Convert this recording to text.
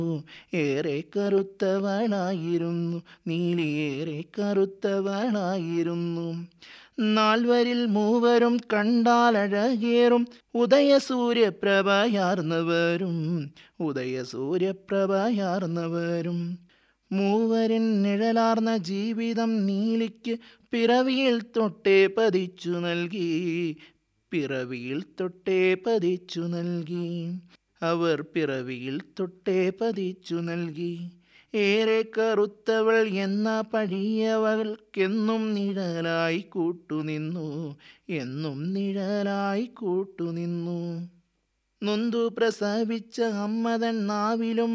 ഏറെ കറുത്തവളായിരുന്നു നീലിയേറെ കറുത്തവളായിരുന്നു നാൽവരിൽ മൂവരും കണ്ടാലഴകേറും ഉദയസൂര്യപ്രഭയാർന്നവരും ഉദയസൂര്യപ്രഭയാർന്നവരും മൂവരിൻ നിഴലാർന്ന ജീവിതം നീലിക്ക് പിറവിയിൽ തൊട്ടേ പതിച്ചു നൽകി പിറവിയിൽ തൊട്ടേ പതിച്ചു നൽകി അവർ പിറവിയിൽ തൊട്ടേ പതിച്ചു നൽകി ഏറെ കറുത്തവൾ എന്ന പഴിയവൾക്കെന്നും നിഴലായി കൂട്ടുനിന്നു എന്നും നിഴലായി കൂട്ടുനിന്നു നൊന്തു പ്രസവിച്ച അമ്മതൻ നാവിലും